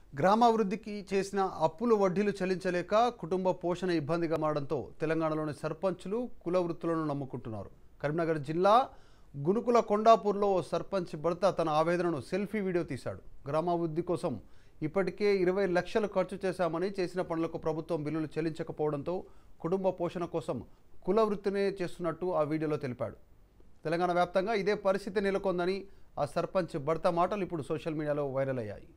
గ్రామాభివృద్ధికి చేసిన అప్పులు వడ్డీలు చెల్లించలేక కుటుంబ పోషణ ఇబ్బందిగా మారడంతో తెలంగాణలోని సర్పంచులు కుల వృత్తులను నమ్ముకుంటున్నారు కరీంనగర్ జిల్లా గునుకుల కొండాపూర్లో ఓ సర్పంచ్ భర్త తన ఆవేదనను సెల్ఫీ వీడియో తీశాడు గ్రామాభివృద్ధి కోసం ఇప్పటికే ఇరవై లక్షలు ఖర్చు చేశామని చేసిన పనులకు ప్రభుత్వం బిల్లులు చెల్లించకపోవడంతో కుటుంబ పోషణ కోసం కుల వృత్తినే చేస్తున్నట్టు ఆ వీడియోలో తెలిపాడు తెలంగాణ వ్యాప్తంగా ఇదే పరిస్థితి నెలకొందని ఆ సర్పంచ్ భర్త మాటలు ఇప్పుడు సోషల్ మీడియాలో వైరల్ అయ్యాయి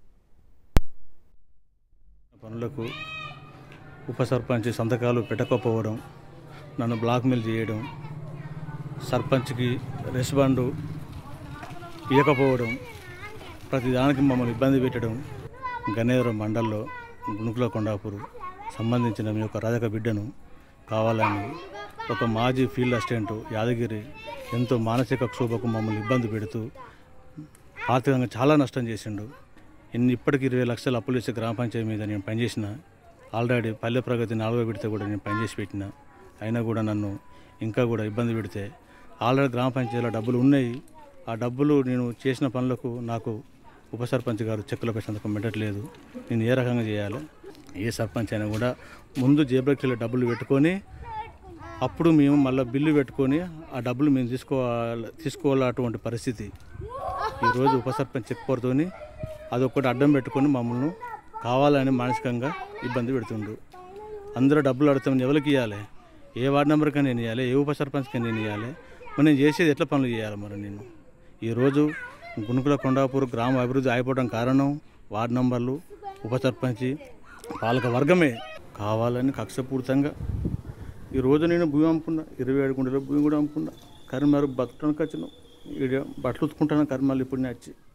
పనులకు ఉప సర్పంచ్ సంతకాలు పెట్టకపోవడం నన్ను బ్లాక్మెయిల్ చేయడం సర్పంచ్కి రెస్పాండ్ ఇవ్వకపోవడం ప్రతిదానికి మమ్మల్ని ఇబ్బంది పెట్టడం గన్నేరు మండల్లో గుణుకుల కొండాపూర్ సంబంధించిన మీ యొక్క రాజక బిడ్డను కావాలని ఒక మాజీ ఫీల్డ్ అసిస్టెంట్ యాదగిరి ఎంతో మానసిక క్షోభకు మమ్మల్ని ఇబ్బంది పెడుతూ ఆర్థికంగా చాలా నష్టం చేసిండు ఇన్ని ఇప్పటికి ఇరవై లక్షలు అప్పులు ఇచ్చే గ్రామ పంచాయతీ మీద నేను పనిచేసిన ఆల్రెడీ పల్లె ప్రగతి నాలుగో విడితే కూడా నేను పనిచేసి పెట్టిన అయినా కూడా నన్ను ఇంకా కూడా ఇబ్బంది పెడితే ఆల్రెడీ గ్రామ పంచాయతీలో డబ్బులు ఉన్నాయి ఆ డబ్బులు నేను చేసిన పనులకు నాకు ఉప సర్పంచ్ గారు చెక్కులపై సంతకం పెట్టట్లేదు నేను ఏ రకంగా చేయాలి ఏ సర్పంచ్ అయినా కూడా ముందు జేబులకి డబ్బులు పెట్టుకొని అప్పుడు మేము మళ్ళీ బిల్లు పెట్టుకొని ఆ డబ్బులు మేము తీసుకోవాలి తీసుకోవాలి అటువంటి పరిస్థితి ఈరోజు ఉప సర్పంచ్ చెక్ పోరుతోని అదొకటి అడ్డం పెట్టుకొని మమ్మల్ని కావాలని మానసికంగా ఇబ్బంది పెడుతుండ్రు అందరూ డబ్బులు అడుగుతామని ఎవరికి ఇవ్వాలి ఏ వార్డు నెంబర్కి నేను ఇవ్వాలి ఏ ఉప సర్పంచ్కి నేను ఇవ్వాలి మరి నేను చేసేది ఎట్లా పనులు చేయాలి మరి నేను ఈరోజు గుణుకుల కొండాపూర్ గ్రామ అభివృద్ధి ఆగిపోవడం కారణం వార్డు నంబర్లు ఉప సర్పంచి పాలక వర్గమే కావాలని కక్షపూరితంగా ఈ రోజు నేను భూమి అమ్ముకున్నా ఇరవై ఏడు గుంటల భూమి కూడా అమ్ముకున్నా కరీంనగర్ బతకడానికి వచ్చిన ఈడ బట్టలు ఉతుకుంటాను కరీంనగర్ ఇప్పుడు నేను వచ్చి